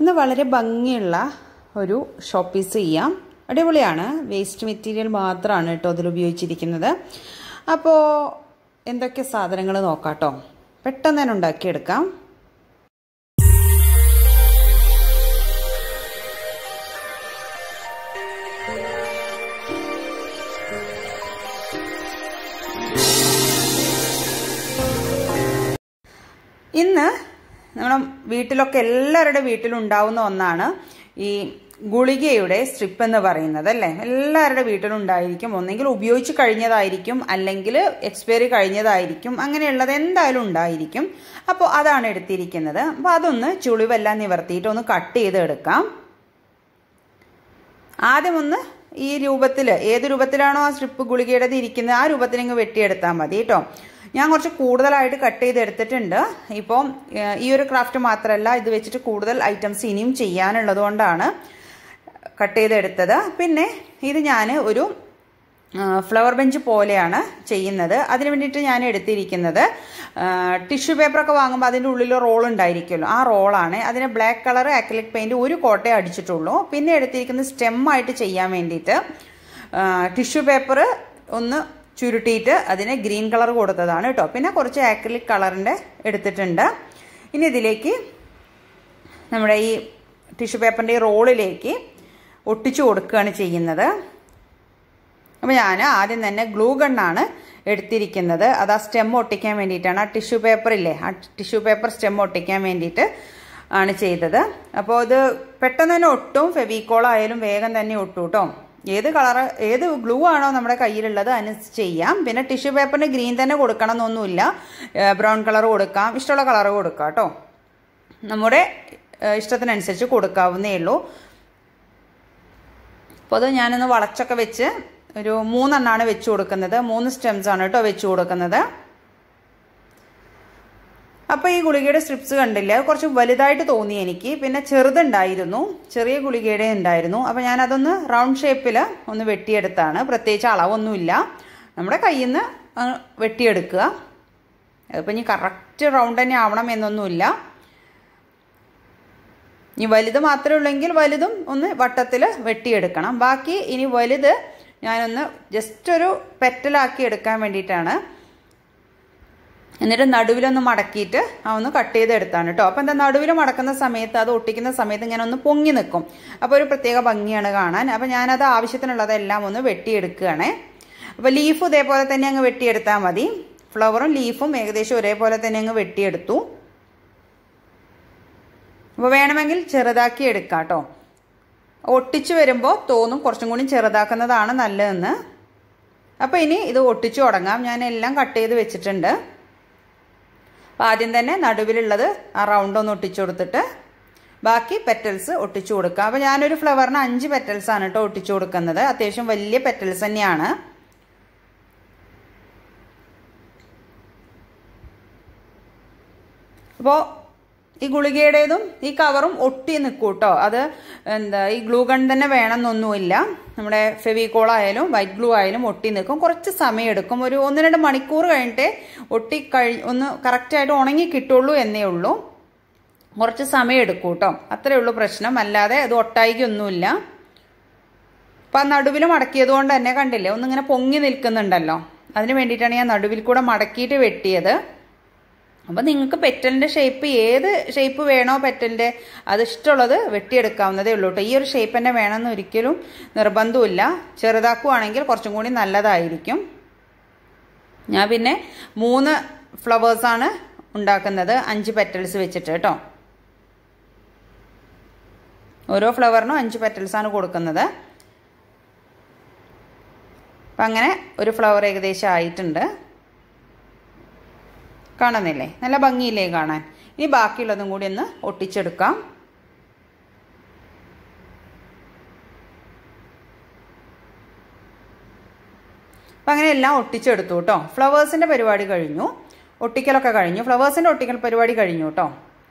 ഇന്ന് വളരെ ഭംഗിയുള്ള ഒരു ഷോപ്പ് പീസ് ചെയ്യാം അടിപൊളിയാണ് വേസ്റ്റ് മെറ്റീരിയൽ മാത്രമാണ് കേട്ടോ അതിൽ ഉപയോഗിച്ചിരിക്കുന്നത് അപ്പോൾ എന്തൊക്കെ സാധനങ്ങൾ നോക്കാം കേട്ടോ പെട്ടെന്ന് തന്നെ ഉണ്ടാക്കിയെടുക്കാം ഇന്ന് നമ്മുടെ വീട്ടിലൊക്കെ എല്ലാവരുടെ വീട്ടിലും ഉണ്ടാവുന്ന ഒന്നാണ് ഈ ഗുളികയുടെ സ്ട്രിപ്പ് എന്ന് പറയുന്നത് അല്ലേ എല്ലാവരുടെ വീട്ടിലും ഉണ്ടായിരിക്കും ഒന്നെങ്കിൽ ഉപയോഗിച്ച് കഴിഞ്ഞതായിരിക്കും അല്ലെങ്കിൽ എക്സ്പയറി കഴിഞ്ഞതായിരിക്കും അങ്ങനെയുള്ളത് എന്തായാലും ഉണ്ടായിരിക്കും അപ്പോൾ അതാണ് എടുത്തിരിക്കുന്നത് അപ്പോൾ അതൊന്ന് ചുളിവെല്ലാം നിവർത്തിയിട്ട് ഒന്ന് കട്ട് ചെയ്ത് എടുക്കാം ആദ്യം ഒന്ന് ഈ രൂപത്തിൽ ഏത് രൂപത്തിലാണോ ആ സ്ട്രിപ്പ് ഗുളികയുടേത് ഇരിക്കുന്നത് ആ രൂപത്തിൽ ഇങ്ങ് വെട്ടിയെടുത്താൽ മതി കേട്ടോ ഞാൻ കുറച്ച് കൂടുതലായിട്ട് കട്ട് ചെയ്ത് എടുത്തിട്ടുണ്ട് ഇപ്പോൾ ഈ ഒരു ക്രാഫ്റ്റ് മാത്രമല്ല ഇത് വെച്ചിട്ട് കൂടുതൽ ഐറ്റംസ് ഇനിയും ചെയ്യാനുള്ളത് കൊണ്ടാണ് കട്ട് ചെയ്തെടുത്തത് പിന്നെ ഇത് ഞാൻ ഒരു ഫ്ലവർ ബെഞ്ച് പോലെയാണ് ചെയ്യുന്നത് അതിന് വേണ്ടിയിട്ട് ഞാൻ എടുത്തിരിക്കുന്നത് ടിഷ്യൂ പേപ്പറൊക്കെ വാങ്ങുമ്പോൾ അതിൻ്റെ ഉള്ളിൽ റോൾ ഉണ്ടായിരിക്കുമല്ലോ ആ റോളാണ് അതിന് ബ്ലാക്ക് കളർ അക്രിലിക് പെയിൻറ്റ് ഒരു കോട്ടേ അടിച്ചിട്ടുള്ളൂ പിന്നെ എടുത്തിരിക്കുന്നത് സ്റ്റെമ്മായിട്ട് ചെയ്യാൻ വേണ്ടിയിട്ട് ടിഷ്യൂ പേപ്പർ ഒന്ന് ചുരുട്ടിയിട്ട് അതിന് ഗ്രീൻ കളർ കൊടുത്തതാണ് കേട്ടോ പിന്നെ കുറച്ച് ആക്രിലിക് കളറിൻ്റെ എടുത്തിട്ടുണ്ട് ഇനി ഇതിലേക്ക് നമ്മുടെ ഈ ടിഷ്യൂ പേപ്പറിൻ്റെ ഈ റോളിലേക്ക് ഒട്ടിച്ചു കൊടുക്കുകയാണ് ചെയ്യുന്നത് അപ്പോൾ ഞാൻ ആദ്യം തന്നെ ഗ്ലൂ ഗണ്ണാണ് എടുത്തിരിക്കുന്നത് അത് ആ സ്റ്റെം ഒട്ടിക്കാൻ വേണ്ടിയിട്ടാണ് ആ ടിഷ്യൂ പേപ്പർ ഇല്ലേ ആ ടിഷ്യൂ പേപ്പർ സ്റ്റെം ഒട്ടിക്കാൻ വേണ്ടിയിട്ട് ആണ് ചെയ്തത് അപ്പോൾ ഇത് പെട്ടെന്ന് തന്നെ ഒട്ടും ഫെവിക്കോൾ ആയാലും വേഗം തന്നെ ഒട്ടും കേട്ടോ ഏത് കളർ ഏത് ഗ്ലൂ ആണോ നമ്മുടെ കയ്യിലുള്ളത് അനുസരിച്ച് ചെയ്യാം പിന്നെ ടിഷ്യൂ പേപ്പറിന് ഗ്രീൻ തന്നെ കൊടുക്കണം എന്നൊന്നുമില്ല ബ്രൗൺ കളർ കൊടുക്കാം ഇഷ്ടമുള്ള കളർ കൊടുക്കാം കേട്ടോ നമ്മുടെ ഇഷ്ടത്തിനനുസരിച്ച് കൊടുക്കാവുന്നേ ഉള്ളൂ അപ്പോൾ അത് ഞാനൊന്ന് വളച്ചൊക്കെ വെച്ച് ഒരു മൂന്നെണ്ണമാണ് വെച്ച് കൊടുക്കുന്നത് മൂന്ന് സ്റ്റെംസ് ആണ് കേട്ടോ വെച്ച് കൊടുക്കുന്നത് അപ്പോൾ ഈ ഗുളികയുടെ സ്ട്രിപ്സ് കണ്ടില്ല കുറച്ച് വലുതായിട്ട് തോന്നി എനിക്ക് പിന്നെ ചെറുതുണ്ടായിരുന്നു ചെറിയ ഗുളികയുടെ ഉണ്ടായിരുന്നു അപ്പോൾ ഞാൻ അതൊന്ന് റൗണ്ട് ഷേപ്പിൽ ഒന്ന് വെട്ടിയെടുത്താണ് പ്രത്യേകിച്ച് അളവൊന്നുമില്ല നമ്മുടെ കയ്യിൽ നിന്ന് വെട്ടിയെടുക്കുക അതിപ്പോൾ ഇനി കറക്റ്റ് റൗണ്ട് തന്നെ ആവണം എന്നൊന്നുമില്ല ഇനി വലുത് മാത്രമേ ഉള്ളെങ്കിൽ വലുതും ഒന്ന് വട്ടത്തിൽ വെട്ടിയെടുക്കണം ബാക്കി ഇനി വലുത് ഞാനൊന്ന് ജസ്റ്റ് ഒരു പെറ്റലാക്കി എടുക്കാൻ വേണ്ടിയിട്ടാണ് എന്നിട്ട് നടുവിലൊന്ന് മടക്കിയിട്ട് ആ ഒന്ന് കട്ട് ചെയ്ത് എടുത്താണ് കേട്ടോ അപ്പം എന്താ നടുവിൽ മടക്കുന്ന സമയത്ത് അത് ഒട്ടിക്കുന്ന സമയത്ത് ഇങ്ങനെ ഒന്ന് പൊങ്ങി നിൽക്കും അപ്പോൾ ഒരു പ്രത്യേക ഭംഗിയാണ് കാണാൻ അപ്പോൾ ഞാനത് ആവശ്യത്തിനുള്ളതെല്ലാം ഒന്ന് വെട്ടിയെടുക്കുകയാണേ അപ്പോൾ ലീഫ് ഇതേപോലെ തന്നെ അങ്ങ് വെട്ടിയെടുത്താൽ മതി ഫ്ലവറും ലീഫും ഏകദേശം ഒരേപോലെ തന്നെ അങ്ങ് വെട്ടിയെടുത്തു അപ്പോൾ വേണമെങ്കിൽ ചെറുതാക്കി എടുക്കാം കേട്ടോ ഒട്ടിച്ച് വരുമ്പോൾ തോന്നും കുറച്ചും കൂടി ചെറുതാക്കുന്നതാണ് നല്ലതെന്ന് അപ്പോൾ ഇനി ഇത് ഒട്ടിച്ചു തുടങ്ങാം ഞാൻ എല്ലാം കട്ട് ചെയ്ത് വെച്ചിട്ടുണ്ട് അപ്പോൾ ആദ്യം തന്നെ നടുവിലുള്ളത് ആ റൗണ്ട് ഒന്ന് ഒട്ടിച്ചു കൊടുത്തിട്ട് ബാക്കി പെറ്റൽസ് ഒട്ടിച്ചു കൊടുക്കുക അപ്പോൾ ഞാനൊരു ഫ്ലവറിന് അഞ്ച് പെറ്റൽസ് ആണ് കേട്ടോ ഒട്ടിച്ചു കൊടുക്കുന്നത് അത്യാവശ്യം വലിയ പെറ്റൽസ് തന്നെയാണ് അപ്പോൾ ഈ ഗുളികയുടേതും ഈ കവറും ഒട്ടി നിൽക്കും കേട്ടോ അത് എന്താ ഈ ഗ്ലൂ ഗൺ തന്നെ വേണമെന്നൊന്നുമില്ല നമ്മുടെ ഫെവിക്കോൾ ആയാലും വൈറ്റ് ഗ്ലൂ ആയാലും ഒട്ടി നിൽക്കും കുറച്ച് സമയം എടുക്കും ഒരു ഒന്ന് രണ്ട് മണിക്കൂർ കഴിഞ്ഞിട്ടേ ഒട്ടി കഴി ഒന്ന് കറക്റ്റായിട്ട് ഉണങ്ങി കിട്ടുള്ളൂ എന്നേ ഉള്ളൂ കുറച്ച് സമയം എടുക്കും കേട്ടോ അത്രേ ഉള്ളൂ പ്രശ്നം അല്ലാതെ അത് ഒട്ടായിക്കൊന്നുമില്ല അപ്പം ആ നടുവിൽ മടക്കിയത് കൊണ്ട് തന്നെ കണ്ടില്ലേ ഒന്നിങ്ങനെ പൊങ്ങി നിൽക്കുന്നുണ്ടല്ലോ അതിന് വേണ്ടിയിട്ടാണ് ഞാൻ നടുവിൽ കൂടെ മടക്കിയിട്ട് വെട്ടിയത് അപ്പോൾ നിങ്ങൾക്ക് പെറ്റലിൻ്റെ ഷേപ്പ് ഏത് ഷേപ്പ് വേണോ പെറ്റലിൻ്റെ അത് ഇഷ്ടമുള്ളത് വെട്ടിയെടുക്കാവുന്നതേ ഉള്ളൂ കേട്ടോ ഈ ഒരു ഷേപ്പ് തന്നെ വേണമെന്ന് ഒരിക്കലും നിർബന്ധമില്ല ചെറുതാക്കുവാണെങ്കിൽ കുറച്ചും കൂടി നല്ലതായിരിക്കും ഞാൻ പിന്നെ മൂന്ന് ഫ്ലവേഴ്സാണ് ഉണ്ടാക്കുന്നത് അഞ്ച് പെറ്റൽസ് വെച്ചിട്ട് കേട്ടോ ഓരോ ഫ്ലവറിനും അഞ്ച് പെറ്റൽസാണ് കൊടുക്കുന്നത് അപ്പം അങ്ങനെ ഒരു ഫ്ലവർ ഏകദേശം ആയിട്ടുണ്ട് കാണുന്നില്ലേ നല്ല ഭംഗിയില്ലേ കാണാൻ ഇനി ബാക്കിയുള്ളതും കൂടി ഒന്ന് ഒട്ടിച്ചെടുക്കാം അപ്പം അങ്ങനെ എല്ലാം ഒട്ടിച്ചെടുത്തു കേട്ടോ ഫ്ലവേഴ്സിൻ്റെ പരിപാടി കഴിഞ്ഞു ഒട്ടിക്കലൊക്കെ കഴിഞ്ഞു ഫ്ലവേഴ്സിൻ്റെ ഒട്ടിക്കൽ പരിപാടി കഴിഞ്ഞു കേട്ടോ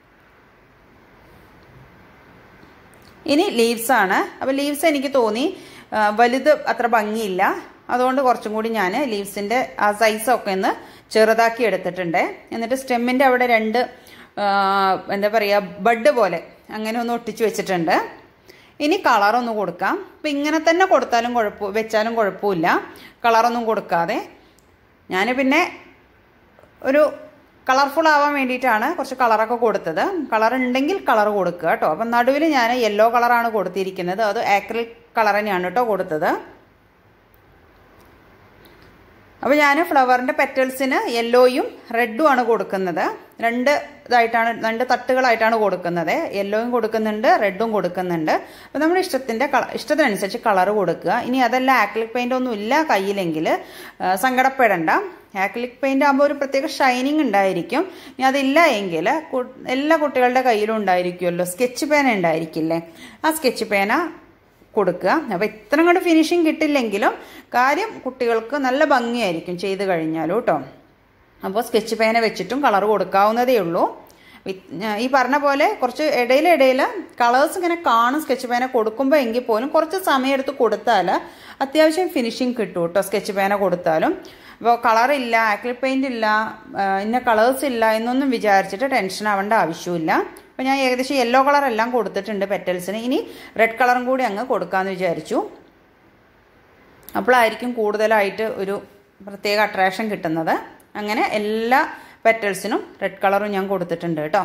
ഇനി ലീവ്സ് ആണ് അപ്പോൾ ലീവ്സ് എനിക്ക് തോന്നി വലുത് അത്ര ഭംഗിയില്ല അതുകൊണ്ട് കുറച്ചും കൂടി ഞാൻ ലീവ്സിൻ്റെ ആ സൈസൊക്കെ ഒന്ന് ചെറുതാക്കി എടുത്തിട്ടുണ്ട് എന്നിട്ട് സ്റ്റെമ്മിൻ്റെ അവിടെ രണ്ട് എന്താ പറയുക ബഡ് പോലെ അങ്ങനെ ഒന്ന് ഒട്ടിച്ച് വെച്ചിട്ടുണ്ട് ഇനി കളറൊന്ന് കൊടുക്കാം അപ്പം ഇങ്ങനെ തന്നെ കൊടുത്താലും കുഴപ്പം വെച്ചാലും കുഴപ്പമില്ല കളറൊന്നും കൊടുക്കാതെ ഞാൻ പിന്നെ ഒരു കളർഫുൾ ആവാൻ വേണ്ടിയിട്ടാണ് കുറച്ച് കളറൊക്കെ കൊടുത്തത് കളർ ഉണ്ടെങ്കിൽ കളർ കൊടുക്കുക കേട്ടോ അപ്പം നടുവിൽ ഞാൻ യെല്ലോ കളറാണ് കൊടുത്തിരിക്കുന്നത് അത് ആക്രിലിക് കളർ തന്നെയാണ് കേട്ടോ കൊടുത്തത് അപ്പോൾ ഞാൻ ഫ്ലവറിൻ്റെ പെറ്റൽസിന് യെല്ലോയും റെഡും ആണ് കൊടുക്കുന്നത് രണ്ട് ഇതായിട്ടാണ് രണ്ട് തട്ടുകളായിട്ടാണ് കൊടുക്കുന്നത് യെല്ലോയും കൊടുക്കുന്നുണ്ട് റെഡും കൊടുക്കുന്നുണ്ട് അപ്പോൾ നമ്മുടെ ഇഷ്ടത്തിൻ്റെ കള ഇഷ്ടത്തിനനുസരിച്ച് കളർ കൊടുക്കുക ഇനി അതല്ല ആക്രിലിക് പെയിൻ്റ് ഒന്നും ഇല്ല കയ്യിലെങ്കിൽ സങ്കടപ്പെടണ്ട ആക്രിലിക് പെയിൻ്റ് ആകുമ്പോൾ ഒരു പ്രത്യേക ഷൈനിങ് ഉണ്ടായിരിക്കും ഇനി അതില്ല എങ്കിൽ എല്ലാ കുട്ടികളുടെ കയ്യിലും ഉണ്ടായിരിക്കുമല്ലോ സ്കെച്ച് പേന ഉണ്ടായിരിക്കില്ലേ ആ സ്കെച്ച് പേന കൊടുക്കുക അപ്പോൾ ഇത്ര കൂടെ ഫിനിഷിങ് കിട്ടില്ലെങ്കിലും കാര്യം കുട്ടികൾക്ക് നല്ല ഭംഗിയായിരിക്കും ചെയ്ത് കഴിഞ്ഞാലും കേട്ടോ അപ്പോൾ സ്കെച്ച് പേന വെച്ചിട്ടും കളർ കൊടുക്കാവുന്നതേ ഉള്ളൂ ഈ പറഞ്ഞ പോലെ കുറച്ച് ഇടയിലിടയിൽ കളേഴ്സ് ഇങ്ങനെ കാണും സ്കെച്ച് പേന കൊടുക്കുമ്പോൾ എങ്കിൽ പോലും കുറച്ച് സമയം എടുത്ത് കൊടുത്താൽ അത്യാവശ്യം ഫിനിഷിങ് കിട്ടും കേട്ടോ സ്കെച്ച് പേന കൊടുത്താലും അപ്പോൾ കളറില്ല ആക്രിൽ പെയിൻ്റ് ഇല്ല ഇന്ന കളേഴ്സ് ഇല്ല എന്നൊന്നും വിചാരിച്ചിട്ട് ടെൻഷൻ ആവേണ്ട ആവശ്യമില്ല അപ്പോൾ ഞാൻ ഏകദേശം യെല്ലോ കളർ എല്ലാം കൊടുത്തിട്ടുണ്ട് പെറ്റൽസിന് ഇനി റെഡ് കളറും കൂടി അങ്ങ് കൊടുക്കാമെന്ന് വിചാരിച്ചു അപ്പോഴായിരിക്കും കൂടുതലായിട്ട് ഒരു പ്രത്യേക അട്രാക്ഷൻ കിട്ടുന്നത് അങ്ങനെ എല്ലാ പെറ്റൽസിനും റെഡ് കളറും ഞാൻ കൊടുത്തിട്ടുണ്ട് കേട്ടോ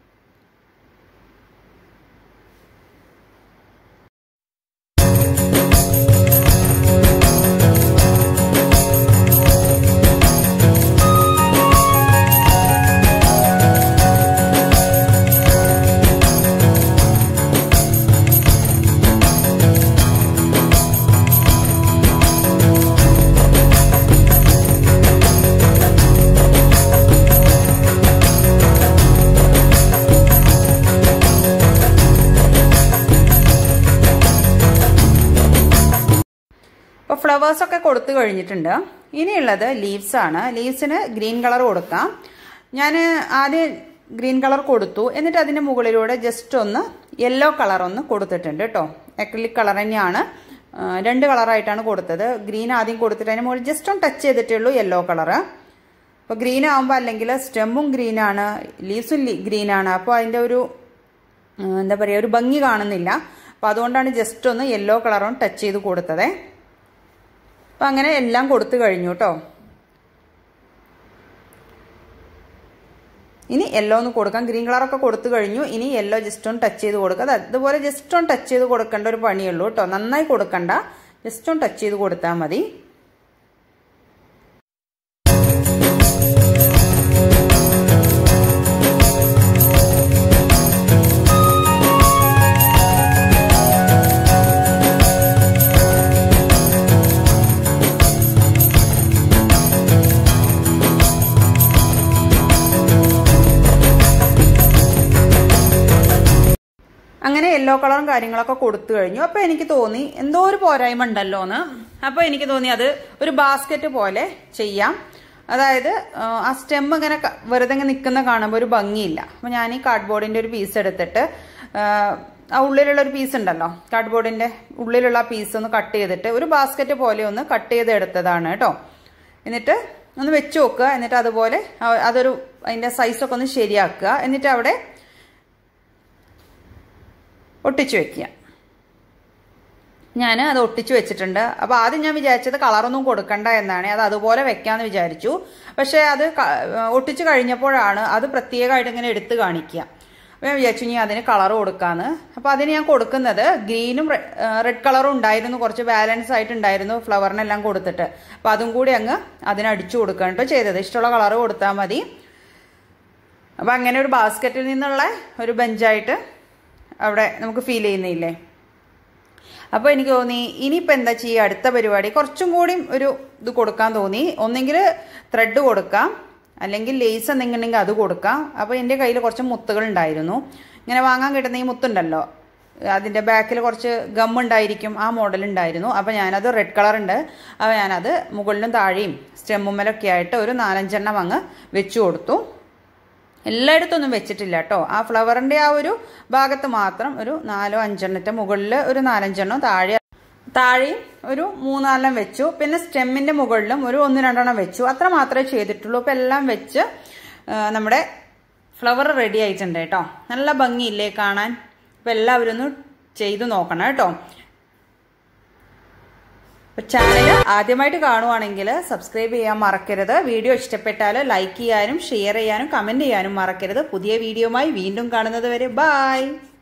അപ്പോൾ ഫ്ലവേഴ്സൊക്കെ കൊടുത്തു കഴിഞ്ഞിട്ടുണ്ട് ഇനിയുള്ളത് ലീവ്സ് ആണ് ലീവ്സിന് ഗ്രീൻ കളർ കൊടുക്കാം ഞാൻ ആദ്യം ഗ്രീൻ കളർ കൊടുത്തു എന്നിട്ട് അതിൻ്റെ മുകളിലൂടെ ജസ്റ്റ് ഒന്ന് യെല്ലോ കളർ ഒന്ന് കൊടുത്തിട്ടുണ്ട് കേട്ടോ അക്രിലിക് കളർ തന്നെയാണ് രണ്ട് കളറായിട്ടാണ് കൊടുത്തത് ഗ്രീൻ ആദ്യം കൊടുത്തിട്ട് അതിന് മുകളിൽ ജസ്റ്റ് ഒന്ന് ടച്ച് ചെയ്തിട്ടേ ഉള്ളൂ യെല്ലോ കളറ് അപ്പോൾ ഗ്രീൻ ആകുമ്പോൾ അല്ലെങ്കിൽ സ്റ്റെമ്മും ഗ്രീനാണ് ലീവ്സും ഗ്രീനാണ് അപ്പോൾ അതിൻ്റെ ഒരു എന്താ പറയുക ഒരു ഭംഗി കാണുന്നില്ല അപ്പോൾ അതുകൊണ്ടാണ് ജസ്റ്റ് ഒന്ന് യെല്ലോ കളറും ടച്ച് ചെയ്ത് കൊടുത്തത് അപ്പം അങ്ങനെ എല്ലാം കൊടുത്തു കഴിഞ്ഞു കേട്ടോ ഇനി യെല്ലോ ഒന്ന് കൊടുക്കാം ഗ്രീൻ കളറൊക്കെ കൊടുത്തു കഴിഞ്ഞു ഇനി യെല്ലോ ജസ്റ്റ് ഒന്ന് ടച്ച് ചെയ്ത് കൊടുക്കുക അതുപോലെ ജസ്റ്റ് ഒന്ന് ടച്ച് ചെയ്ത് കൊടുക്കേണ്ട ഒരു പണിയുള്ളൂ കേട്ടോ നന്നായി കൊടുക്കണ്ട ജസ്റ്റ് ഒന്ന് ടച്ച് ചെയ്ത് കൊടുത്താൽ മതി അങ്ങനെ യെല്ലോ കളറും കാര്യങ്ങളൊക്കെ കൊടുത്തു കഴിഞ്ഞു അപ്പോൾ എനിക്ക് തോന്നി എന്തോ ഒരു പോരായ്മ ഉണ്ടല്ലോ എന്ന് അപ്പോൾ എനിക്ക് തോന്നി അത് ഒരു ബാസ്ക്കറ്റ് പോലെ ചെയ്യാം അതായത് ആ സ്റ്റെം ഇങ്ങനെ വെറുതെ ഇങ്ങനെ നിൽക്കുന്ന കാണുമ്പോൾ ഒരു ഭംഗിയില്ല അപ്പോൾ ഞാൻ ഈ കാർഡ്ബോർഡിൻ്റെ ഒരു പീസ് എടുത്തിട്ട് ആ ഉള്ളിലുള്ള ഒരു പീസ് ഉണ്ടല്ലോ കാർഡ്ബോർഡിൻ്റെ ഉള്ളിലുള്ള പീസ് ഒന്ന് കട്ട് ചെയ്തിട്ട് ഒരു ബാസ്ക്കറ്റ് പോലെ ഒന്ന് കട്ട് ചെയ്ത് എടുത്തതാണ് കേട്ടോ എന്നിട്ട് ഒന്ന് വെച്ച് നോക്കുക എന്നിട്ട് അതുപോലെ അതൊരു അതിൻ്റെ സൈസൊക്കെ ഒന്ന് ശരിയാക്കുക എന്നിട്ട് അവിടെ ഒട്ടിച്ചു വെക്കുക ഞാൻ അത് ഒട്ടിച്ചു വെച്ചിട്ടുണ്ട് അപ്പോൾ ആദ്യം ഞാൻ വിചാരിച്ചത് കളറൊന്നും കൊടുക്കണ്ട എന്നാണ് അത് അതുപോലെ വെക്കാമെന്ന് വിചാരിച്ചു പക്ഷേ അത് ഒട്ടിച്ചു കഴിഞ്ഞപ്പോഴാണ് അത് പ്രത്യേകമായിട്ട് ഇങ്ങനെ എടുത്ത് കാണിക്കുക അപ്പോൾ ഞാൻ വിചാരിച്ചു ഇനി അതിന് കളർ കൊടുക്കാമെന്ന് അപ്പോൾ അതിന് ഞാൻ കൊടുക്കുന്നത് ഗ്രീനും റെഡ് കളറും ഉണ്ടായിരുന്നു കുറച്ച് ബാലൻസ് ആയിട്ടുണ്ടായിരുന്നു ഫ്ലവറിനെല്ലാം കൊടുത്തിട്ട് അപ്പോൾ അതും കൂടി അങ്ങ് അതിന് അടിച്ചു കൊടുക്കുകയാണ് കേട്ടോ ചെയ്തത് ഇഷ്ടമുള്ള കളർ കൊടുത്താൽ മതി അപ്പോൾ അങ്ങനെ ഒരു ബാസ്ക്കറ്റിൽ നിന്നുള്ള ഒരു ബെഞ്ചായിട്ട് അവിടെ നമുക്ക് ഫീൽ ചെയ്യുന്നില്ലേ അപ്പോൾ എനിക്ക് തോന്നി ഇനിയിപ്പോൾ എന്താ ചെയ്യുക അടുത്ത പരിപാടി കുറച്ചും കൂടി ഒരു ഇത് കൊടുക്കാൻ തോന്നി ഒന്നെങ്കിൽ ത്രെഡ് കൊടുക്കാം അല്ലെങ്കിൽ ലേസ് എന്തെങ്കിലും ഉണ്ടെങ്കിൽ അത് കൊടുക്കാം അപ്പോൾ എൻ്റെ കയ്യിൽ കുറച്ച് മുത്തുകൾ ഉണ്ടായിരുന്നു ഇങ്ങനെ വാങ്ങാൻ കിട്ടുന്ന ഈ മുത്തുണ്ടല്ലോ അതിൻ്റെ ബാക്കിൽ കുറച്ച് ഗം ഉണ്ടായിരിക്കും ആ മോഡൽ ഉണ്ടായിരുന്നു അപ്പോൾ ഞാനത് റെഡ് കളർ ഉണ്ട് അപ്പോൾ ഞാനത് മുകളിലും താഴെയും സ്റ്റെമ്മുമ്മലൊക്കെ ആയിട്ട് ഒരു നാലഞ്ചെണ്ണം അങ്ങ് വെച്ചു കൊടുത്തു എല്ലായിടത്തൊന്നും വെച്ചിട്ടില്ല കേട്ടോ ആ ഫ്ലവറിൻ്റെ ആ ഒരു ഭാഗത്ത് മാത്രം ഒരു നാലോ അഞ്ചെണ്ണത്തെ മുകളിൽ ഒരു നാലഞ്ചെണ്ണം താഴെ താഴെയും ഒരു മൂന്നാലെണ്ണം വെച്ചു പിന്നെ സ്റ്റെമ്മിൻ്റെ മുകളിലും ഒരു ഒന്ന് രണ്ടെണ്ണം വെച്ചു അത്ര മാത്രമേ ചെയ്തിട്ടുള്ളൂ അപ്പോൾ എല്ലാം വെച്ച് നമ്മുടെ ഫ്ലവർ റെഡി ആയിട്ടുണ്ട് കേട്ടോ നല്ല ഭംഗിയില്ലേ കാണാൻ അപ്പോൾ എല്ലാവരും ഒന്ന് ചെയ്തു നോക്കണം കേട്ടോ ചാനൽ ആദ്യമായിട്ട് കാണുവാണെങ്കിൽ സബ്സ്ക്രൈബ് ചെയ്യാൻ മറക്കരുത് വീഡിയോ ഇഷ്ടപ്പെട്ടാൽ ലൈക്ക് ചെയ്യാനും ഷെയർ ചെയ്യാനും കമൻറ്റ് ചെയ്യാനും മറക്കരുത് പുതിയ വീഡിയോയുമായി വീണ്ടും കാണുന്നത് വരെ ബായ്